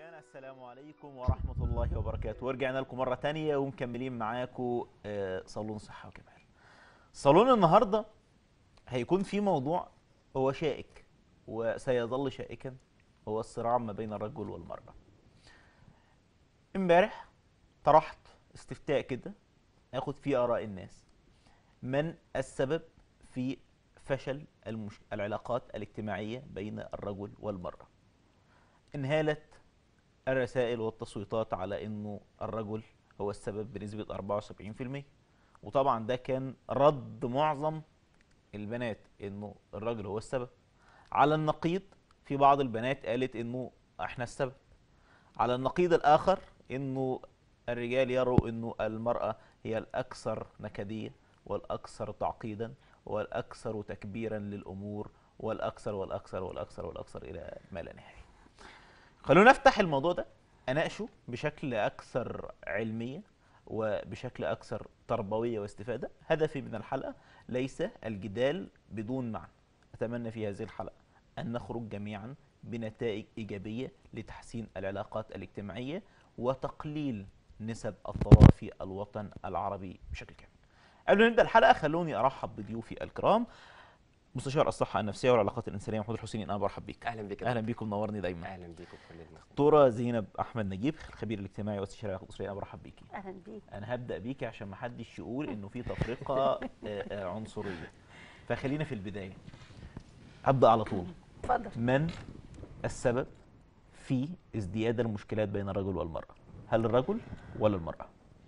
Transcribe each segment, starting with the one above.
ورجعنا السلام عليكم ورحمة الله وبركاته ورجعنا لكم مرة تانية ومكملين معاكم آه، صالون صحة وكمال صالون النهاردة هيكون في موضوع هو شائك وسيظل شائكا هو الصراع ما بين الرجل والمرأة امبارح طرحت استفتاء كده اخد فيه آراء الناس من السبب في فشل المش... العلاقات الاجتماعية بين الرجل والمرأة انهالت الرسائل والتصويتات على انه الرجل هو السبب بنسبة 74% وطبعا ده كان رد معظم البنات انه الراجل هو السبب على النقيض في بعض البنات قالت انه احنا السبب على النقيض الاخر انه الرجال يروا انه المرأة هي الاكثر نكدية والاكثر تعقيدا والاكثر تكبيرا للامور والاكثر والاكثر والاكثر والاكثر الى ما لا نهايه خلونا نفتح الموضوع ده اناقشه بشكل اكثر علميه وبشكل اكثر تربويه واستفاده هدفي من الحلقه ليس الجدال بدون معنى اتمنى في هذه الحلقه ان نخرج جميعا بنتائج ايجابيه لتحسين العلاقات الاجتماعيه وتقليل نسب الطلاق في الوطن العربي بشكل كامل قبل ما نبدا الحلقه خلوني ارحب بضيوفي الكرام مستشار الصحه النفسيه والعلاقات الانسانيه محمود الحسيني انا برحب بيك اهلا بك اهلا بيكم منورني دايما اهلا بيكم كلنا دكتوره زينب احمد نجيب الخبير الاجتماعي واستشاري العلاقات الاسريه انا برحب بيكي اهلا بيك انا هبدا بيكي عشان ما حدش يقول انه في تفرقه آه، آه، عنصريه فخلينا في البدايه هبدا على طول اتفضل من السبب في ازدياد المشكلات بين الرجل والمراه هل الرجل ولا المراه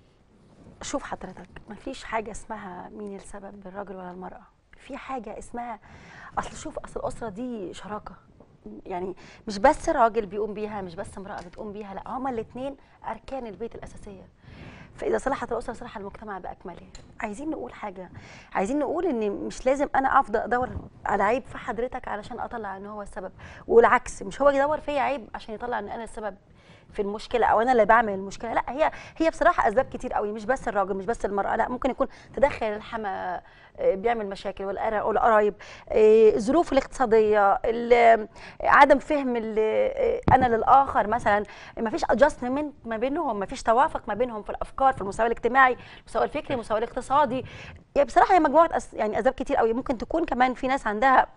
شوف حضرتك مفيش حاجه اسمها مين السبب الراجل ولا المراه في حاجه اسمها اصل شوف اصل الاسره دي شراكه يعني مش بس راجل بيقوم بيها مش بس امراه بتقوم بيها لا هما الاثنين اركان البيت الاساسيه فاذا صلحت الاسره صلح المجتمع باكمله عايزين نقول حاجه عايزين نقول ان مش لازم انا افضل ادور على عيب في حضرتك علشان اطلع ان هو السبب والعكس مش هو يدور فيا عيب عشان يطلع ان انا السبب في المشكله او انا اللي بعمل المشكله لا هي هي بصراحه اسباب كتير قوي مش بس الراجل مش بس المراه لا ممكن يكون تدخل الحما آه، بيعمل مشاكل والقرا- والقرايب آه، الظروف الاقتصاديه ال- عدم فهم ال- آه، انا للاخر مثلا ما فيش ادجستمنت ما بينهم ما فيش توافق ما بينهم في الافكار في المستوى الاجتماعي المستوى الفكري المستوى الاقتصادي يعني بصراحه هي مجموعه أس يعني اسباب كتير قوي ممكن تكون كمان في ناس عندها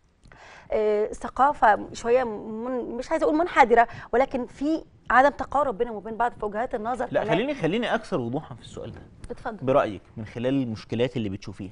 آه، ثقافه شويه من مش عايزه اقول منحدره ولكن في عدم تقارب بينهم وبين بعض في وجهات النظر لا فلا- خليني خليني اكثر وضوحا في السؤال ده اتفضل برايك من خلال المشكلات اللي بتشوفيها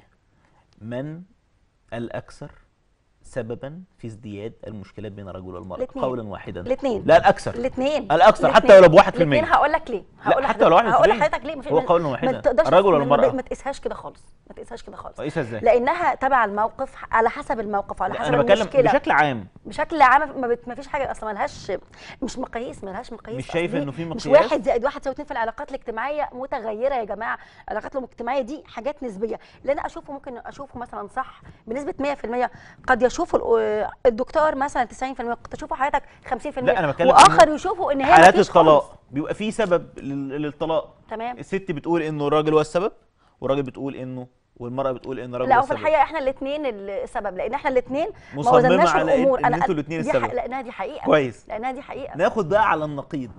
من الاكثر سببا في ازدياد المشكلات بين الرجل والمراه الاتنين. قولا واحدا الاثنين لا الاكثر الاثنين الأكثر، حتى لو بواحد في المية. الاثنين هقول لك ليه هقول حتى لو واحد في هقول المية. لحضرتك ليه مش هو قولا ما واحدا. تقدرش الرجل ولا ما- ما- المرأة؟ ما تقيسهاش كده خالص ما تقيسهاش كده خالص رئيسها ازاي لانها تبع الموقف على حسب الموقف على لا، حسب انا بتكلم المشكله بشكل عام بشكل عام ما, بت... ما فيش حاجه اصلا ملهاش مش مقاييس ملهاش مقاييس مش أصل شايفة دي إنه في مش مقياس؟ واحد زائد واحد يساوي اتنين في العلاقات الاجتماعيه متغيره يا جماعه العلاقات الاجتماعيه دي حاجات نسبيه اللي انا اشوفه ممكن اشوفه مثلا صح بنسبه 100% قد يشوفه ال- الدكتور مثلا 90% قد تشوفه حضرتك 50% لا، أنا بتكلم واخر إنه يشوفه ان هي حالات مفيش الطلاق خالص. بيبقى في سبب لل- للطلاق تمام الست بتقول انه الراجل هو السبب والراجل بتقول انه والمراه بتقول ان الراجل لا هو وفي السبب الحقيقه احنا الاثنين السبب لان احنا الاثنين ما مصممة وزناش على إن- الامور إن أنتوا الاتنين دي ح- السبب. لانها دي حقيقه كويس لانها دي حقيقه ناخد بقى على النقيض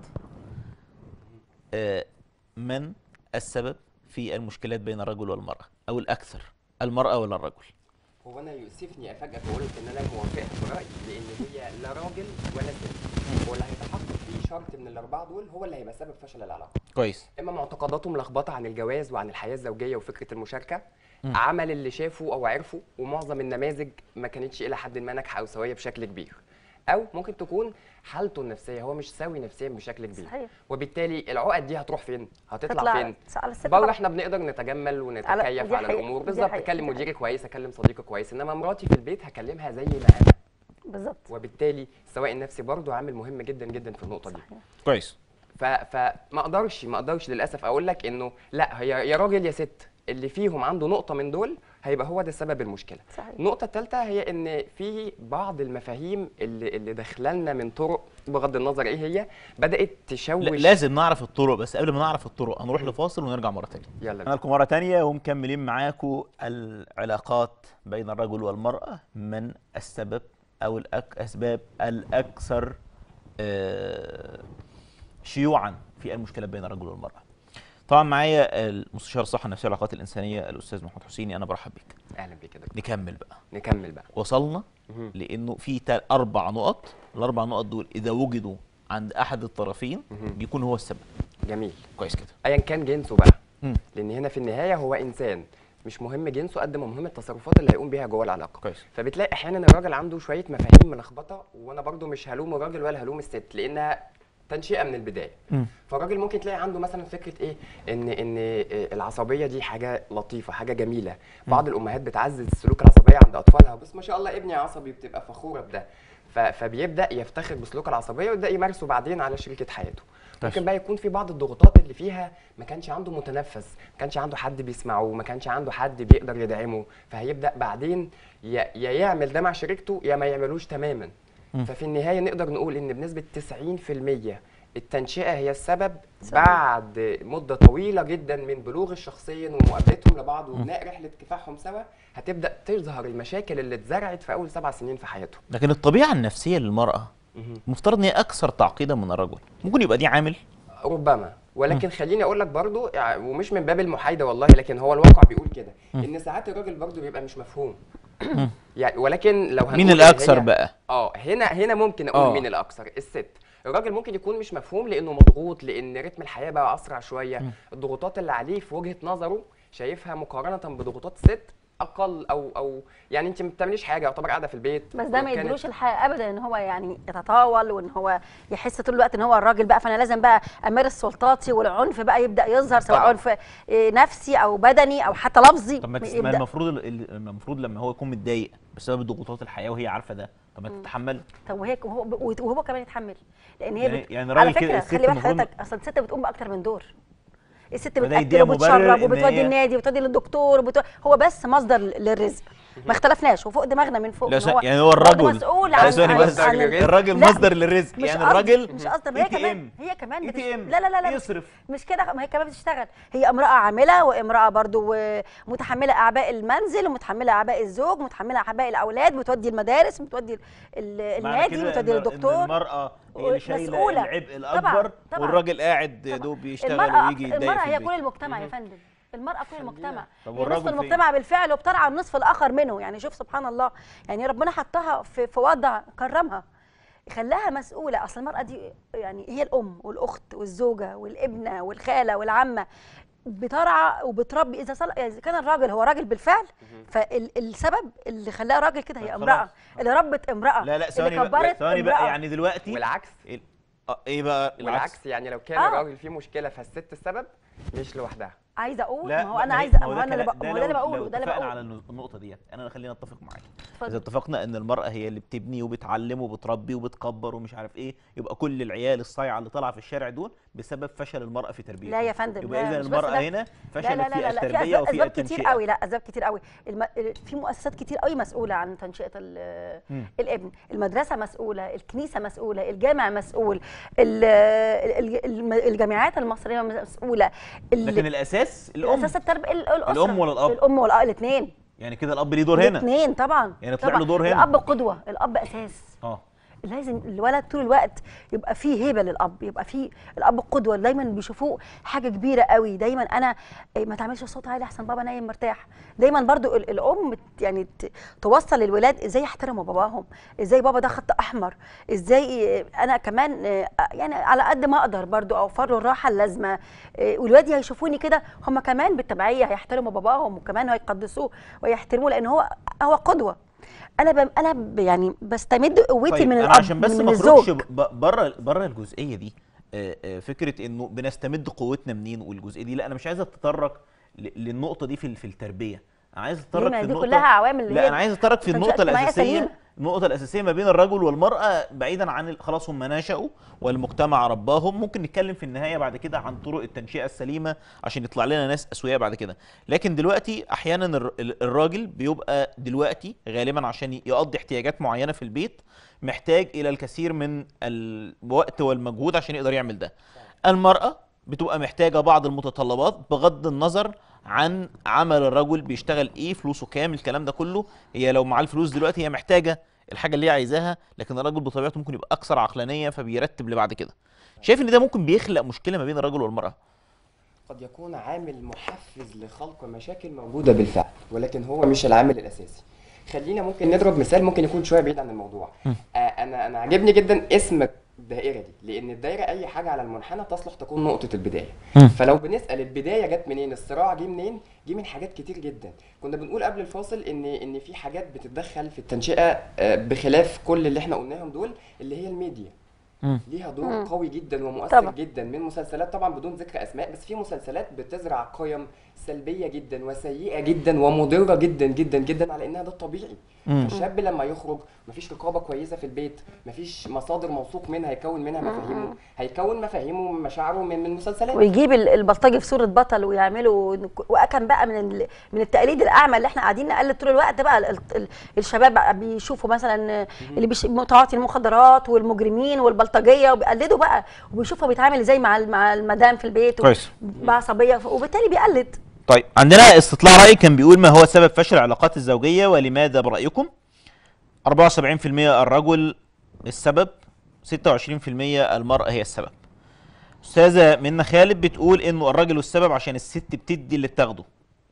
آه، من السبب في المشكلات بين الرجل والمراه او الاكثر المراه ولا الرجل هو انا يؤسفني افاجئك واقول لك ان انا موافقك في رايي لان هي لا راجل ولا ست هو اللي هيتحقق فيه شرط من الاربعه دول هو اللي هيبقى سبب فشل العلاقه كويس اما معتقداته ملخبطه عن الجواز وعن الحياه الزوجيه وفكره المشاركه عمل اللي شافه او عرفه ومعظم النماذج ما كانتش الى حد ما ناجحه او سويه بشكل كبير او ممكن تكون حالته النفسيه هو مش سوي نفسيا بشكل كبير صحيح. وبالتالي العقد دي هتروح فين هتطلع تطلع فين على الست بره طبعاً. احنا بنقدر نتجمل على- ونتكيف دي على حقيقة، الامور دي بالظبط حقيقة، اكلم دي مديري حقيقة. كويس اكلم صديقي كويس انما مراتي في البيت هكلمها زي ما انا بالظبط وبالتالي السواء النفسي برضه عامل مهم جدا جدا في النقطه دي صحيح. كويس ف... فما اقدرش ما اقدرش للاسف اقول لك انه لا هي يا راجل يا ست اللي فيهم عنده نقطه من دول هيبقى هو ده سبب المشكله صحيح. النقطه الثالثه هي ان في بعض المفاهيم اللي اللي داخلالنا من طرق بغض النظر ايه هي بدات تشوش لا لازم نعرف الطرق بس قبل ما نعرف الطرق هنروح لفاصل ونرجع مره تانية يلا انا بينا. لكم مره تانية ومكملين معاكم العلاقات بين الرجل والمراه من السبب او الاسباب الاكثر آه، شيوعا في المشكلات بين الرجل والمراه طبعا معايا المستشار الصحه النفسيه والعلاقات الانسانيه الاستاذ محمود حسيني انا برحب بيك اهلا بيك يا دكتور نكمل بقى نكمل بقى وصلنا مهم. لانه في تل- اربع نقط الاربع نقط دول اذا وجدوا عند احد الطرفين مهم. بيكون هو السبب جميل كويس كده ايا كان جنسه بقى مم. لان هنا في النهايه هو انسان مش مهم جنسه قد ما مهم التصرفات اللي هيقوم بيها جوه العلاقه كويس فبتلاقي احيانا الراجل عنده شويه مفاهيم ملخبطه وانا برضو مش هلوم الراجل ولا هلوم الست لانها تنشئه من البدايه مم. فالراجل ممكن تلاقي عنده مثلا فكره ايه ان ان إيه العصبيه دي حاجه لطيفه حاجه جميله بعض الامهات بتعزز سلوك العصبيه عند اطفالها بس ما شاء الله ابني عصبي بتبقى فخوره بده ف- فبيبدا يفتخر بسلوك العصبيه ويبدا يمارسه بعدين على شريكه حياته ممكن بقى يكون في بعض الضغوطات اللي فيها ما كانش عنده متنفس ما كانش عنده حد بيسمعه ما كانش عنده حد بيقدر يدعمه فهيبدا بعدين يا يا يعمل ده مع شريكته يا ما يعملوش تماما مم. ففي النهايه نقدر نقول ان بنسبه 90% التنشئه هي السبب صحيح. بعد مده طويله جدا من بلوغ الشخصين ومقابلتهم لبعض وبناء رحله كفاحهم سوا هتبدا تظهر المشاكل اللي اتزرعت في اول سبع سنين في حياتهم لكن الطبيعه النفسيه للمراه مفترض ان هي اكثر تعقيدا من الرجل ممكن يبقى دي عامل ربما ولكن خليني اقول لك برضو يعني ومش من باب المحايده والله لكن هو الواقع بيقول كده ان ساعات الراجل برضو بيبقى مش مفهوم يعني ولكن لو هنقول مين إن الاكثر هي- بقى اه هنا هنا ممكن اقول آه. مين الاكثر الست الراجل ممكن يكون مش مفهوم لانه مضغوط لان رتم الحياه بقى اسرع شويه الضغوطات اللي عليه في وجهه نظره شايفها مقارنه بضغوطات الست اقل او او يعني انت ما بتعمليش حاجه يعتبر قاعده في البيت بس ده ما وكانت- يدروش الحق ابدا ان هو يعني يتطاول وان هو يحس طول الوقت ان هو الراجل بقى فانا لازم بقى امارس سلطاتي والعنف بقى يبدا يظهر سواء طبعاً. عنف إيه، نفسي او بدني او حتى لفظي طب ما تس- ما يبدأ. المفروض ال- ال- المفروض لما هو يكون متضايق بسبب ضغوطات الحياه وهي عارفه ده طب ما تتحمل طب وهي وهو, وهو كمان يتحمل لان هي يعني- بت... يعني على الراجل كده فكره الست خلي بالك المفروض- حضرتك اصلا الست بتقوم باكتر من دور الست فده بتاكل يديها مبرر وبتشرب إن وبتودي هي- النادي وبتودي للدكتور وبتو... هو بس مصدر للرزق ما اختلفناش وفوق دماغنا من فوق لا إن س- هو يعني هو برضه الرجل مسؤول لا، عن ثواني عن- بس عن- الراجل لا، مصدر للرزق مش يعني قصدي- الراجل مش قصدي ما هي ATM. كمان هي كمان بتش... ATM. لا لا لا لا يصرف. مش كده ما هي كمان بتشتغل هي امراه عامله وامراه برضو متحمله اعباء المنزل ومتحمله اعباء الزوج متحمله اعباء الاولاد بتودي المدارس بتودي ال- معنى النادي كده بتودي إن- إن للدكتور المرأة هي اللي شايلة مسؤولة. العبء طبعاً، الأكبر طبعاً. والراجل قاعد طبعاً. دوب بيشتغل المرأة ويجي يتضايق المرأة في هي البيت كل المجتمع يا فندم المرأة كل المجتمع طب هي والراجل نصف فين؟ المجتمع بالفعل وبترعى النصف الآخر منه يعني شوف سبحان الله يعني ربنا حطها في, في وضع كرمها خلاها مسؤولة أصل المرأة دي يعني هي الأم والأخت والزوجة والابنة والخالة والعمة بترعى وبتربي إذا صل... إذا كان الراجل هو راجل بالفعل فالسبب اللي خلاه راجل كده هي طب امرأة خلاص. اللي ربت امرأة لا لا اللي ثواني بقى كبرت ثواني بقى امرأة. يعني دلوقتي والعكس ال- آه، ايه بقى العكس والعكس يعني لو كان آه. الراجل فيه مشكله فالست السبب مش لوحدها عايزة أقول لا ما هو لا، أنا هي- عايزة ما ما هو هو أنا اللي كلام- بق- ما هو ده اللي لو- بقوله لو ده اللي اتفقنا بقوله على النز- النقطة ديت أنا خلينا أتفق معاك اتفضل. إذا اتفقنا إن المرأة هي اللي بتبني وبتعلم وبتربي وبتكبر ومش عارف إيه يبقى كل العيال الصايعة اللي طالعة في الشارع دول بسبب فشل المرأة في تربيتها لا يا فندم يبقى لا، إذا مش بس المرأة ده. هنا لا فشلت لا لا في لا, لا. في التربية أسباب, وفي أسباب كتير التنشئة قوي لا اسباب كتير قوي الم... في مؤسسات كتير قوي مسؤوله عن تنشئه ال... مم. الابن المدرسه مسؤوله الكنيسه مسؤوله الجامع مسؤول ال... ال- الم- الجامعات المصريه مسؤوله ال... لكن الأساس الأم اساس التربيه ال- الاسره الأم ولا الأب؟ الام والاب الاثنين يعني كده الأب ليه دور هنا الاثنين طبعا يعني طلع طبعاً. له دور هنا. الاب قدوه الاب اساس اه لازم الولد طول الوقت يبقى فيه هيبه للاب يبقى فيه الاب قدوه دايما بيشوفوه حاجه كبيره قوي دايما انا إيه، ما تعملش صوت عالي احسن بابا نايم مرتاح دايما برضو ال- الام ت- يعني ت- توصل للولاد ازاي يحترموا باباهم ازاي بابا ده خط احمر ازاي إيه، انا كمان إيه، يعني على قد ما اقدر برضو اوفر له الراحه اللازمه إيه، والولاد هيشوفوني كده هم كمان بالتبعيه هيحترموا باباهم وكمان هيقدسوه ويحترموه لان هو هو قدوه انا ب... انا ب... يعني بستمد قوتي طيب من انا الاب عشان بس من ما الزوج اخرجش بره بره الجزئيه دي آه، آه، فكره انه بنستمد قوتنا منين والجزئيه دي لا انا مش عايز اتطرق ل- للنقطه دي في ال- في التربيه انا عايز اتطرق ما في دي النقطه كلها عوامل اللي لا هي انا عايز اتطرق في تنشئة النقطه اجتماعية الاساسيه سليمة. النقطه الاساسيه ما بين الرجل والمراه بعيدا عن ال- خلاص هم نشأوا والمجتمع رباهم ممكن نتكلم في النهايه بعد كده عن طرق التنشئه السليمه عشان يطلع لنا ناس اسوياء بعد كده لكن دلوقتي احيانا الر- ال- الراجل بيبقى دلوقتي غالبا عشان يقضي احتياجات معينه في البيت محتاج الى الكثير من الوقت والمجهود عشان يقدر يعمل ده المراه بتبقى محتاجه بعض المتطلبات بغض النظر عن عمل الرجل بيشتغل ايه فلوسه كام الكلام ده كله هي لو معاه الفلوس دلوقتي هي محتاجه الحاجه اللي هي عايزاها لكن الراجل بطبيعته ممكن يبقى اكثر عقلانيه فبيرتب لبعد كده شايف ان ده ممكن بيخلق مشكله ما بين الرجل والمراه قد يكون عامل محفز لخلق مشاكل موجودة بالفعل ولكن هو مش العامل الأساسي خلينا ممكن نضرب مثال ممكن يكون شوية بعيد عن الموضوع آه أنا أنا عاجبني جدا اسم الدائرة دي لأن الدائرة أي حاجة على المنحنى تصلح تكون نقطة البداية مم. فلو بنسأل البداية جت منين الصراع جه منين جه من حاجات كتير جدا كنا بنقول قبل الفاصل ان ان في حاجات بتتدخل في التنشئة آه، بخلاف كل اللي احنا قلناهم دول اللي هي الميديا مم. ليها دور مم. قوي جدا ومؤثر طبعا. جدا من مسلسلات طبعا بدون ذكر اسماء بس في مسلسلات بتزرع قيم سلبيه جدا وسيئه جدا ومضره جدا جدا جدا على انها ده الطبيعي مم. فالشاب لما يخرج مفيش رقابه كويسه في البيت مفيش مصادر موثوق منها هيكون منها مفاهيمه هيكون مفاهيمه ومشاعره من من مسلسلات ويجيب ال- البلطجي في صوره بطل ويعمله وكان بقى من ال- من التقليد الاعمى اللي احنا قاعدين نقلد طول الوقت بقى ال- ال- الشباب بقى بيشوفوا مثلا اللي بيش- متعاطي المخدرات والمجرمين والبلطجيه وبيقلدوا بقى وبيشوفوا بيتعامل ازاي مع ال- مع المدام في البيت و- كويس. بعصبيه وبالتالي بيقلد طيب عندنا استطلاع رأي كان بيقول ما هو سبب فشل العلاقات الزوجية ولماذا برأيكم 74% الرجل السبب 26% المرأة هي السبب أستاذة منى خالد بتقول إنه الراجل السبب عشان الست بتدي اللي بتاخده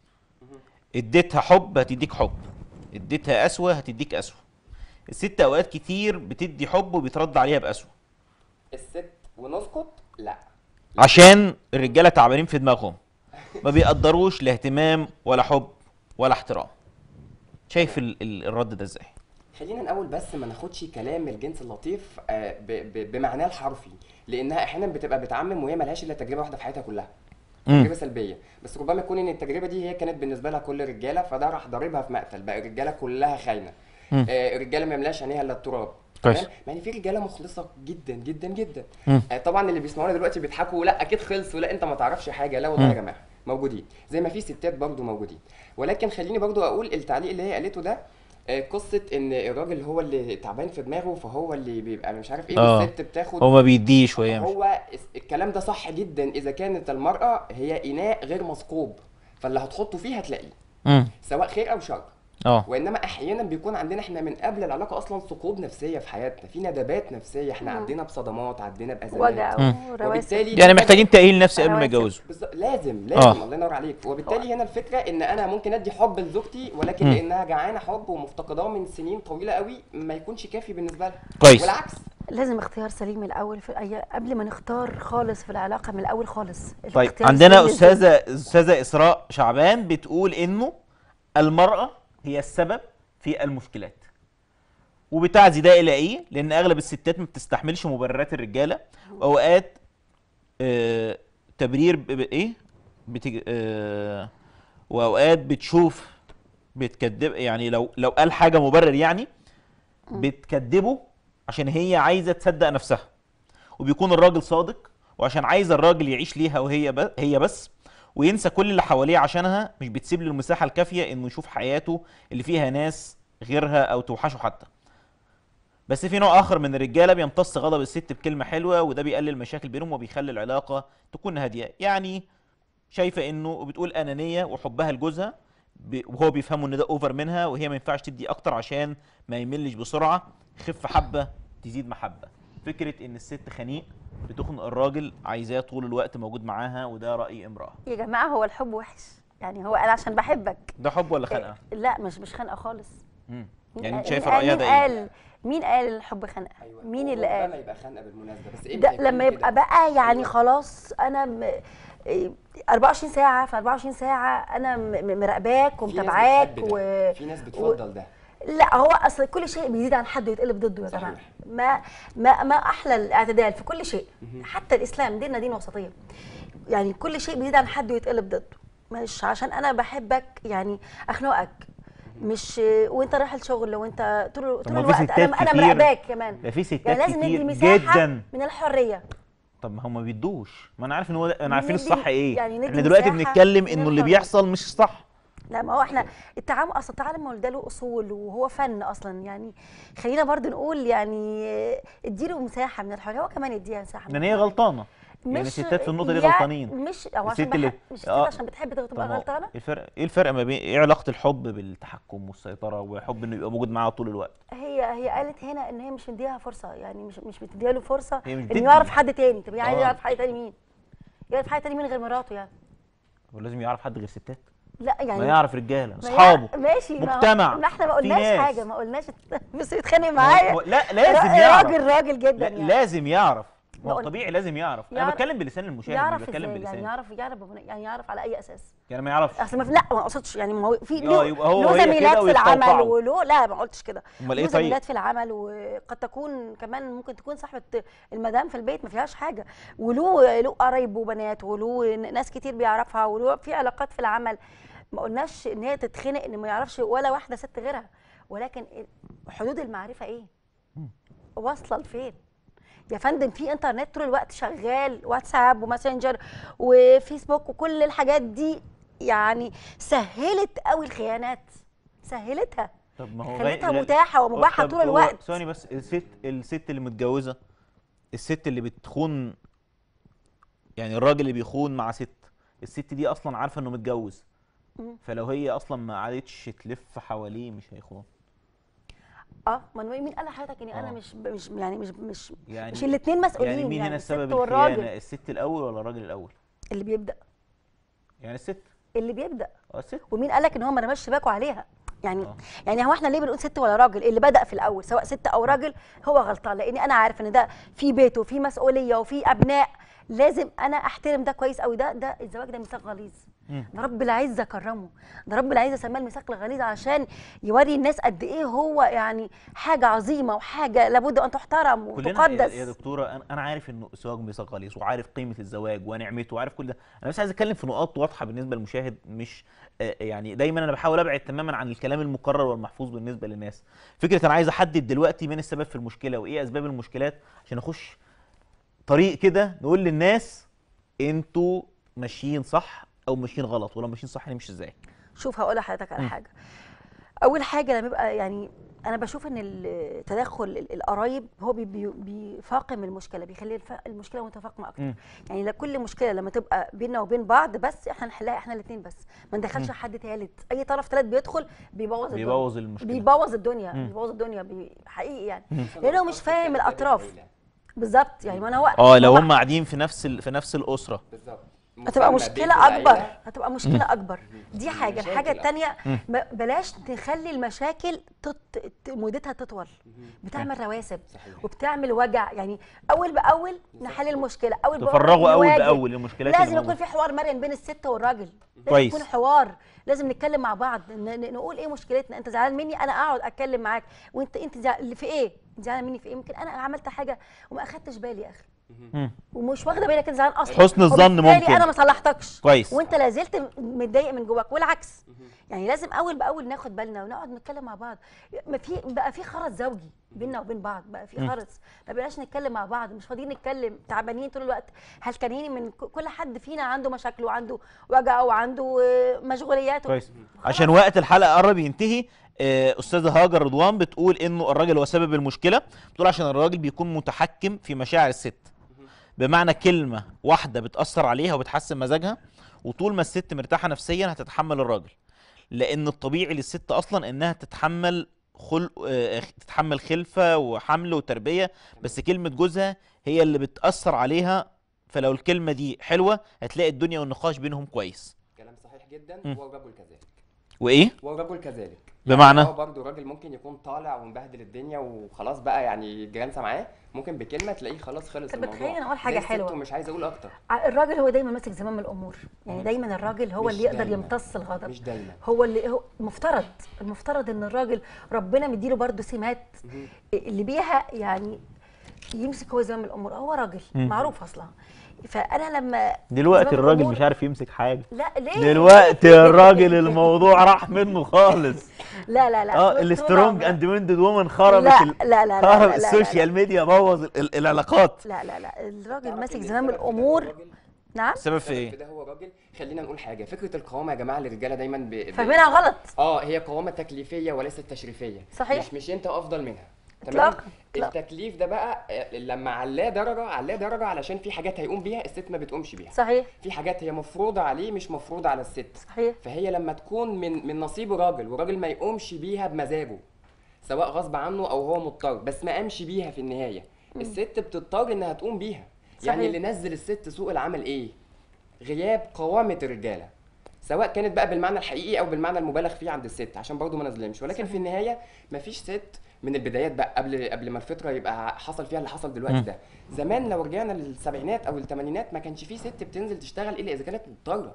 اديتها حب هتديك حب اديتها قسوة هتديك قسوة الست أوقات كتير بتدي حب وبيترد عليها بقسوة الست ونسكت لا عشان الرجالة تعبانين في دماغهم ما بيقدروش لا اهتمام ولا حب ولا احترام شايف ال ال الرد ده ازاي خلينا الاول بس ما ناخدش كلام الجنس اللطيف آه، ب- ب- بمعناه الحرفي لانها احيانا بتبقى بتعمم وهي ملهاش الا تجربه واحده في حياتها كلها مم. تجربه سلبيه بس ربما يكون ان التجربه دي هي كانت بالنسبه لها كل رجاله فده راح ضاربها في مقتل بقى الرجاله كلها خاينه مم. آه الرجاله ما يملاش عينيها الا التراب كويس. تمام؟ يعني في رجاله مخلصه جدا جدا جدا مم. آه طبعا اللي بيسمعونا دلوقتي بيضحكوا لا اكيد خلصوا لا انت ما تعرفش حاجه لا والله يا مم. جماعه موجودين زي ما في ستات برضو موجودين ولكن خليني برضو اقول التعليق اللي هي قالته ده آه، قصه ان الراجل هو اللي تعبان في دماغه فهو اللي بيبقى مش عارف ايه آه. والست بتاخد هو ما بيديش وهي مش هو اس- الكلام ده صح جدا اذا كانت المراه هي اناء غير مثقوب فاللي هتحطه فيه هتلاقيه مم. سواء خير او شر اه وانما احيانا بيكون عندنا احنا من قبل العلاقه اصلا ثقوب نفسيه في حياتنا في ندبات نفسيه احنا مم. عدينا بصدمات عدينا بازمات وجع مم. ورواسب وبالتالي يعني محتاجين تأهيل نفسي قبل ما رواسب. يتجوزوا بالظبط لازم لازم آه. الله ينور عليك وبالتالي هنا الفكره ان انا ممكن ادي حب لزوجتي ولكن مم. لانها جعانه حب ومفتقداه من سنين طويله قوي ما يكونش كافي بالنسبه لها كويس. والعكس لازم اختيار سليم الاول في أي... قبل ما نختار خالص في العلاقه من الاول خالص طيب الاختيار عندنا السليم استاذه استاذه اسراء شعبان بتقول انه المراه هي السبب في المشكلات وبتعزي ده الى ايه لان اغلب الستات ما بتستحملش مبررات الرجاله واوقات آه تبرير ب- ب- ايه بتج... آه واوقات بتشوف بتكذب يعني لو لو قال حاجه مبرر يعني بتكذبه عشان هي عايزه تصدق نفسها وبيكون الراجل صادق وعشان عايز الراجل يعيش ليها وهي ب... هي بس وينسى كل اللي حواليه عشانها مش بتسيب له المساحه الكافيه انه يشوف حياته اللي فيها ناس غيرها او توحشه حتى بس في نوع اخر من الرجاله بيمتص غضب الست بكلمه حلوه وده بيقلل مشاكل بينهم وبيخلي العلاقه تكون هاديه يعني شايفه انه بتقول انانيه وحبها لجوزها ب- وهو بيفهموا ان ده اوفر منها وهي ما ينفعش تدي اكتر عشان ما يملش بسرعه خف حبه تزيد محبه فكره ان الست خنيق بتخنق الراجل عايزاه طول الوقت موجود معاها وده راي امراه يا جماعه هو الحب وحش يعني هو انا عشان بحبك ده حب ولا خنقه لا مش مش خنقه خالص مم. مين يعني قال- انت شايفه مين قال- رايها مين ده ايه قال مين قال الحب خنقه ايوه مين هو اللي ربما قال يبقى خنقه بالمناسبه بس امتى ده يكون لما يبقى كده؟ بقى يعني أيوة. خلاص انا م... إيه، 24 ساعه في 24 ساعه انا م- م- مراقباك في ناس ومتابعاك بتحب ده، و... في ناس بتفضل ده لا هو اصل كل شيء بيزيد عن حد ويتقلب ضده يا جماعه صحيح. ما ما ما احلى الاعتدال في كل شيء حتى الاسلام ديننا دين وسطيه يعني كل شيء بيزيد عن حد ويتقلب ضده مش عشان انا بحبك يعني اخنقك مش وانت رايح الشغل وانت طول طب طول ما في الوقت ستات انا انا كتير- مراقباك كمان ده في ستات يعني لازم ندي كتير مساحه جدا من الحريه طب ما هم ما بيدوش ما انا عارف ان هو ده انا عارفين ندي- الصح ايه يعني ندي احنا دلوقتي مساحة بنتكلم من انه اللي الحرية. بيحصل مش صح لا ما هو احنا التعامل اصلا التعامل ده له اصول وهو فن اصلا يعني خلينا برضو نقول يعني اديله مساحه من الحريه هو كمان يديها مساحه من لان هي غلطانه يعني الستات في النقطه دي غلطانين مش او عشان الست اللي- بحب مش الست آه. عشان بتحب تبقى طب ما هو غلطانه إيه الفرق ايه الفرق ما بين ايه علاقه الحب بالتحكم والسيطره وحب انه يبقى موجود معاها طول الوقت هي هي قالت هنا ان هي مش مديها فرصه يعني مش مش مديها له فرصه هي مش انه بتدي. يعرف حد تاني طب يعني آه. يعرف حد تاني مين يعرف حد تاني مين غير مراته يعني ولازم يعرف حد غير ستات لا يعني ما يعرف رجاله ما هي- اصحابه ماشي ما هو- مجتمع، ما احنا ما في قلناش ناس. حاجه ما قلناش بس بيتخانق ما هو- معايا لا لازم را- يعرف راجل راجل لا جدا يعني لازم يعرف ما هو بقول- طبيعي لازم يعرف انا يعرف- بتكلم بلسان المشاهد مش يعرف بتكلم ازاي يعني بلسان يعرف يعرف ببناء- يعني يعرف على اي اساس يعني ما يعرفش اصل ما في لا ما اقصدش يعني ما هو في آه، له يبقى هو له وهي زميلات كده في العمل ويستوقعوا. وله لا ما قلتش كده امال له ايه طيب زميلات في العمل وقد تكون كمان ممكن تكون صاحبه المدام في البيت ما فيهاش حاجه وله له قرايب وبنات وله ناس كتير بيعرفها وله في علاقات في العمل ما قلناش ان هي تتخنق ان ما يعرفش ولا واحده ست غيرها ولكن حدود المعرفه ايه واصله لفين يا فندم في انترنت طول الوقت شغال واتساب وماسنجر وفيسبوك وكل الحاجات دي يعني سهلت قوي الخيانات سهلتها طب ما هو خلتها غير- متاحه ومباحه طب طول هو الوقت ثواني بس الست الست اللي متجوزه الست اللي بتخون يعني الراجل اللي بيخون مع ست الست دي اصلا عارفه انه متجوز مم. فلو هي اصلا ما قعدتش تلف حواليه مش هيخون اه ما أنا- مين قال لحضرتك اني انا آه. مش مش يعني مش مش يعني مش الاثنين مسؤولين يعني مين هنا الست السبب والراجل الخيانه الست الاول ولا الراجل الاول اللي بيبدا يعني الست اللي بيبدا اه الست ومين قال لك ان هو ما رماش شباكه عليها يعني آه. يعني هو احنا ليه بنقول ست ولا راجل اللي بدا في الاول سواء ست او راجل هو غلطان لاني انا عارف ان ده في بيت وفي مسؤوليه وفي ابناء لازم انا احترم ده كويس قوي ده ده الزواج ده ميثاق غليظ مم. ده رب العزه كرمه ده رب العزه سماه الميثاق الغليظ عشان يوري الناس قد ايه هو يعني حاجه عظيمه وحاجه لابد ان تحترم كلنا يا- وتقدس يا دكتوره انا انا عارف انه الزواج ميثاق غليظ وعارف قيمه الزواج ونعمته وعارف كل ده انا بس عايز اتكلم في نقاط واضحه بالنسبه للمشاهد مش آه، يعني دايما انا بحاول ابعد تماما عن الكلام المكرر والمحفوظ بالنسبه للناس فكره انا عايز احدد دلوقتي من السبب في المشكله وايه اسباب المشكلات عشان اخش طريق كده نقول للناس انتوا ماشيين صح او ماشيين غلط ولو ماشيين صح نمشي ازاي شوف هقول لحضرتك على مم. حاجه اول حاجه لما يبقى يعني انا بشوف ان التدخل ال- القرايب هو بي- بي- بيفاقم المشكله بيخلي الف- المشكله متفاقمه اكتر مم. يعني لا كل مشكله لما تبقى بيننا وبين بعض بس احنا نحلها احنا الاثنين بس ما ندخلش حد ثالث اي طرف ثالث بيدخل بيبوظ الدنيا بيبوظ المشكله بيبوظ الدنيا مم. بيبوظ الدنيا بي- حقيقي يعني لانه مش فاهم الاطراف بالظبط يعني ما انا هو اه لو هو هم قاعدين في نفس ال... في نفس الاسره بالظبط هتبقى مسمى بيت مشكلة أكبر العيلة. هتبقى مشكلة أكبر دي حاجة مشاكل الحاجة أكبر. التانية ب- بلاش نخلي المشاكل تط... ت- مدتها تطول بتعمل رواسب صحيح. وبتعمل وجع يعني أول بأول نحل المشكلة أول بأول تفرغوا اول نواجه. باول المشكلات اللي لازم يكون موجودة. في حوار مرن بين الست والراجل لازم كويس. يكون حوار لازم نتكلم مع بعض ن- ن- نقول ايه مشكلتنا انت زعلان مني انا اقعد اتكلم معاك وانت انت زع- في ايه انت زعلان مني في ايه ممكن انا عملت حاجه وما اخدتش بالي يا اخي مم. ومش واخده بالك انت زعلان اصلا حسن الظن وبالتالي ممكن. انا ما صلحتكش كويس. وانت لا زلت متضايق من جواك والعكس يعني لازم اول باول ناخد بالنا ونقعد نتكلم مع بعض ما في بقى في خرز زوجي بيننا وبين بعض بقى في خرز ما بقيناش نتكلم مع بعض مش فاضيين نتكلم تعبانين طول الوقت هلكانين من ك- كل حد فينا عنده مشاكل وعنده وجع وعنده آه، مشغوليات كويس عشان وقت الحلقه قرب ينتهي آه، استاذه هاجر رضوان بتقول انه الراجل هو سبب المشكله بتقول عشان الراجل بيكون متحكم في مشاعر الست بمعنى كلمه واحده بتاثر عليها وبتحسن مزاجها وطول ما الست مرتاحه نفسيا هتتحمل الراجل لان الطبيعي للست اصلا انها تتحمل خلق آه، تتحمل خلفه وحمل وتربيه بس كلمه جوزها هي اللي بتاثر عليها فلو الكلمه دي حلوه هتلاقي الدنيا والنقاش بينهم كويس كلام صحيح جدا مم. والرجل كذلك وايه والرجل كذلك بمعنى؟ يعني هو برضه الراجل ممكن يكون طالع ومبهدل الدنيا وخلاص بقى يعني جرانسه معاه ممكن بكلمه تلاقيه خلاص خلص طب الموضوع خلينا نقول حاجة للست حلوة. ومش عايز اقول اكتر ع- الراجل هو دايما ماسك زمام الامور يعني دايما الراجل هو مش اللي يقدر دايماً. يمتص الغضب مش دايما هو اللي هو مفترض المفترض ان الراجل ربنا مديله برضه سمات اللي بيها يعني يمسك هو زمام الامور هو راجل مم. معروف اصلا فانا لما دلوقتي زمام الراجل الأمور- مش عارف يمسك حاجه لا ليه دلوقتي الراجل الموضوع راح منه خالص لا لا لا اه طول السترونج عمره- اند ويندد وومن خربت لا ال- لا لا لا خرب لا لا السوشيال ميديا بوظ ال- ال- العلاقات لا لا لا الراجل ماسك زمام الامور نعم السبب في السبب ايه في ده هو راجل خلينا نقول حاجه فكره القوامه يا جماعه للرجاله دايما ب... ب... فاهمينها غلط اه هي قوامه تكليفيه وليست تشريفيه صحيح. مش مش انت افضل منها إطلاقاً، إطلاقاً. التكليف ده بقى آه، لما علاه درجه علاه درجه علشان في حاجات هيقوم بيها الست ما بتقومش بيها صحيح في حاجات هي مفروضه عليه مش مفروضه على الست صحيح فهي لما تكون من من نصيب راجل وراجل ما يقومش بيها بمزاجه سواء غصب عنه او هو مضطر بس ما قامش بيها في النهايه الست بتضطر انها تقوم بيها يعني صحيح. اللي نزل الست سوق العمل ايه غياب قوامه الرجاله سواء كانت بقى بالمعنى الحقيقي او بالمعنى المبالغ فيه عند الست عشان برضو ما نظلمش ولكن في النهايه مفيش ست من البدايات بقى قبل قبل ما الفطره يبقى حصل فيها اللي حصل دلوقتي ده زمان لو رجعنا للسبعينات او الثمانينات ما كانش في ست بتنزل تشتغل الا اذا كانت مضطره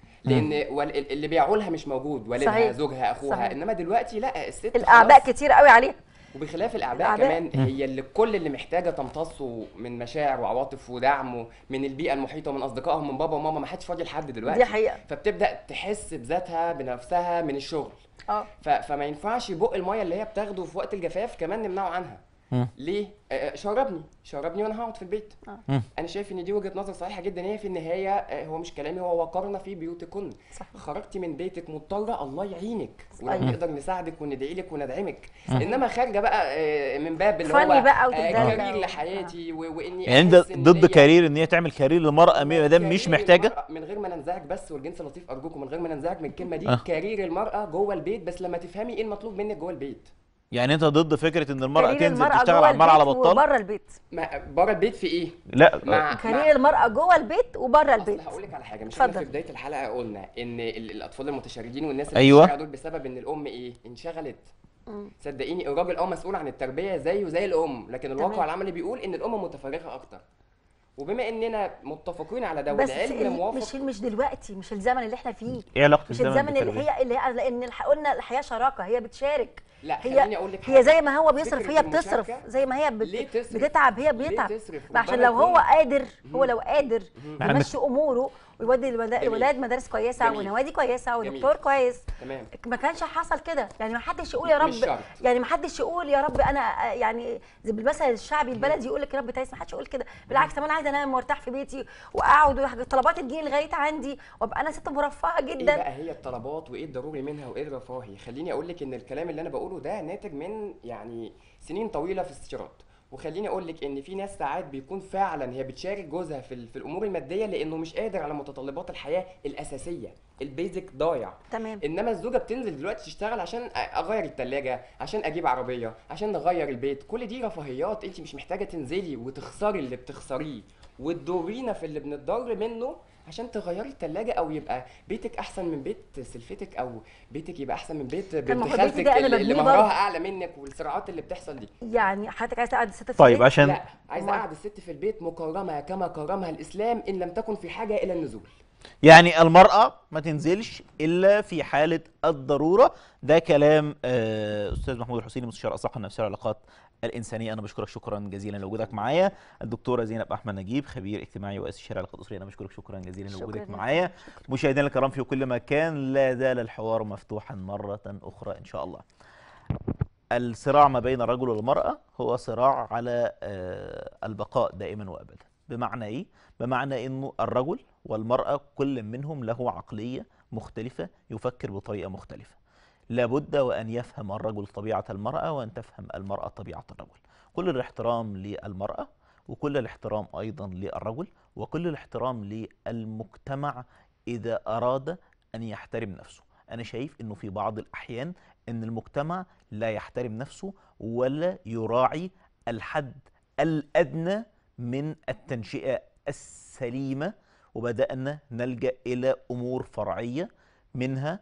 لان وال- اللي بيعولها مش موجود والدها صحيح. زوجها اخوها صحيح. انما دلوقتي لا الست الاعباء خلاص. كتير قوي عليها وبخلاف الاعباء, الأعباء. كمان هي اللي كل اللي محتاجه تمتصه من مشاعر وعواطف ودعم من البيئه المحيطه ومن اصدقائهم من بابا وماما ما حدش فاضي لحد دلوقتي دي حقيقة. فبتبدا تحس بذاتها بنفسها من الشغل اه ف... فما ينفعش بق الميه اللي هي بتاخده في وقت الجفاف كمان نمنعه عنها مم. ليه آه، شربني شربني وانا هقعد في البيت آه. مم. انا شايف ان دي وجهه نظر صحيحه جدا هي في النهايه آه، هو مش كلامي هو وقرنا في بيوتكن صحيح. خرجتي من بيتك مضطره الله يعينك صحيح. ونقدر نساعدك وندعي لك وندعمك انما خارجه بقى آه، من باب اللي فاني هو بقى آه، وتدلع كارير و- لحياتي و- واني يعني انت أحس إن ضد هي- كارير ان هي تعمل كارير للمراه ما دام مش كارير محتاجه المرأة من غير ما ننزعج بس والجنس اللطيف ارجوكم من غير ما ننزعج من الكلمه دي آه. كارير المراه جوه البيت بس لما تفهمي ايه المطلوب منك جوه البيت يعني انت ضد فكره ان المراه كارير تنزل المرأة تشتغل جوه عمال على البيت بطال وبره البيت ما بره البيت في ايه لا مع كارير المرأة جوه البيت وبره البيت اصل هقول لك على حاجه مش احنا اتفضل. في بدايه الحلقه قلنا ان ال- الاطفال المتشردين والناس اللي أيوة. في الشارع دول بسبب ان الام ايه انشغلت مم. صدقيني الراجل اه مسؤول عن التربيه زيه زي الام لكن الواقع تمام. العملي بيقول ان الام متفرغه اكتر وبما اننا متفقين على ده بس والعلم ال- موافق مش مش دلوقتي مش الزمن اللي احنا فيه ايه علاقه مش الزمن اللي هي اللي هي لان الح- قلنا الحياه شراكه هي بتشارك لا هي خليني اقول لك هي حاجة. زي ما هو بيصرف فكرة هي بتصرف المشاركة زي ما هي ليه بت... تصرف؟ بتتعب هي ليه بيتعب تصرف؟ فعشان ربما لو هو يكون- قادر هو لو قادر عندك- يمشي اموره ويودي الولاد جميل. الولاد مدارس كويسه جميل. ونوادي كويسه جميل. ودكتور كويس تمام ما كانش حصل كده يعني ما حدش يقول يا رب مش شرط. يعني ما حدش يقول يا رب انا آه، يعني زي بالمثل الشعبي البلدي يقول لك يا رب تايس ما حدش يقول كده بالعكس طب انا عايزه انام وارتاح في بيتي واقعد وطلباتي تجي لغايه عندي وابقى انا ست مرفهه ايه جدا بقى هي الطلبات وايه الضروري منها وايه الرفاهي خليني اقول لك ان الكلام اللي انا بقوله ده ناتج من يعني سنين طويله في استشارات وخليني اقول لك ان في ناس ساعات بيكون فعلا هي بتشارك جوزها في, ال- في الامور الماديه لانه مش قادر على متطلبات الحياه الاساسيه البيزك ضايع تمام انما الزوجه بتنزل دلوقتي تشتغل عشان أ- اغير التلاجة عشان اجيب عربيه عشان نغير البيت كل دي رفاهيات انت مش محتاجه تنزلي وتخسري اللي بتخسريه وتدورينا في اللي بنتضر منه عشان تغيري التلاجة او يبقى بيتك احسن من بيت سلفتك او بيتك يبقى احسن من بيت ما بنت هو بيتي خالتك ده أنا اللي, اللي ببنيه مهرها برضه. اعلى منك والصراعات اللي بتحصل دي يعني حضرتك عايز تقعد الست في طيب البيت؟ عشان لا عايزه أمال. اقعد الست في البيت مكرمه كما كرمها الاسلام ان لم تكن في حاجه الى النزول يعني المرأة ما تنزلش إلا في حالة الضرورة ده كلام آه، أستاذ محمود الحسيني مستشار الصحة النفسية والعلاقات الإنسانية أنا بشكرك شكرا جزيلا لوجودك معايا الدكتورة زينب أحمد نجيب خبير اجتماعي وأسيس العلاقات الأسرية أنا بشكرك شكرا جزيلا شكراً لوجودك جزيلاً. معايا مشاهدينا الكرام في كل مكان لا زال الحوار مفتوحا مرة أخرى إن شاء الله الصراع ما بين الرجل والمرأة هو صراع على آه، البقاء دائما وأبدا بمعنى إيه؟ بمعنى أنه الرجل والمرأة كل منهم له عقلية مختلفة يفكر بطريقة مختلفة لابد وأن يفهم الرجل طبيعة المرأة وأن تفهم المرأة طبيعة الرجل كل الاحترام للمرأة وكل الاحترام أيضا للرجل وكل الاحترام للمجتمع إذا أراد أن يحترم نفسه أنا شايف أنه في بعض الأحيان أن المجتمع لا يحترم نفسه ولا يراعي الحد الأدنى من التنشئة السليمة وبدأنا نلجأ إلى أمور فرعية منها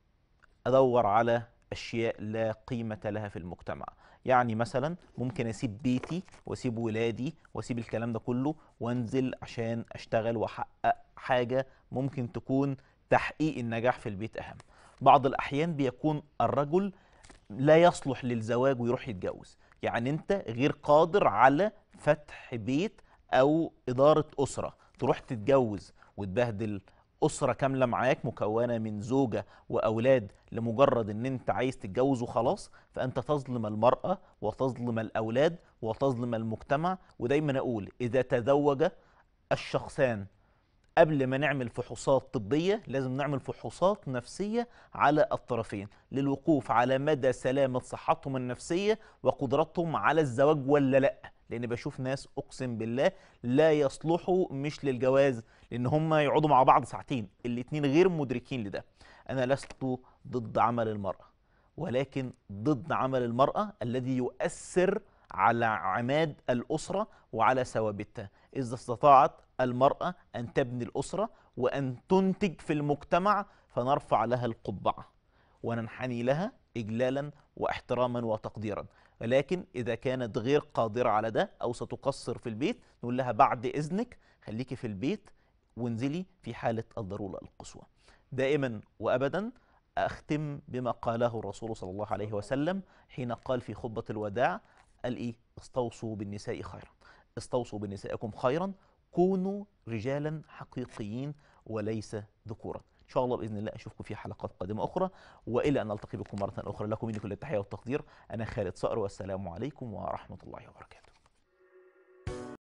أدور على أشياء لا قيمة لها في المجتمع يعني مثلا ممكن أسيب بيتي وأسيب ولادي وأسيب الكلام ده كله وأنزل عشان أشتغل وأحقق حاجة ممكن تكون تحقيق النجاح في البيت أهم بعض الأحيان بيكون الرجل لا يصلح للزواج ويروح يتجوز يعني أنت غير قادر على فتح بيت أو إدارة أسرة تروح تتجوز وتبهدل أسرة كاملة معاك مكونة من زوجة وأولاد لمجرد إن أنت عايز تتجوز وخلاص فأنت تظلم المرأة وتظلم الأولاد وتظلم المجتمع ودايما أقول إذا تزوج الشخصان قبل ما نعمل فحوصات طبية لازم نعمل فحوصات نفسية على الطرفين للوقوف على مدى سلامة صحتهم النفسية وقدرتهم على الزواج ولا لأ لأن بشوف ناس أقسم بالله لا يصلحوا مش للجواز لأن هم يقعدوا مع بعض ساعتين الاتنين غير مدركين لده أنا لست ضد عمل المرأة ولكن ضد عمل المرأة الذي يؤثر على عماد الأسرة وعلى ثوابتها إذا استطاعت المرأة أن تبني الأسرة وأن تنتج في المجتمع فنرفع لها القبعة وننحني لها إجلالا واحتراما وتقديرا ولكن إذا كانت غير قادرة على ده أو ستقصر في البيت نقول لها بعد إذنك خليكي في البيت وانزلي في حالة الضرورة القصوى دائما وأبدا أختم بما قاله الرسول صلى الله عليه وسلم حين قال في خطبة الوداع قال إيه استوصوا بالنساء خيرا استوصوا بنسائكم خيرا كونوا رجالا حقيقيين وليس ذكورا إن شاء الله بإذن الله أشوفكم في حلقات قادمة أخرى وإلى أن نلتقي بكم مرة أخرى لكم مني كل التحية والتقدير أنا خالد صقر والسلام عليكم ورحمة الله وبركاته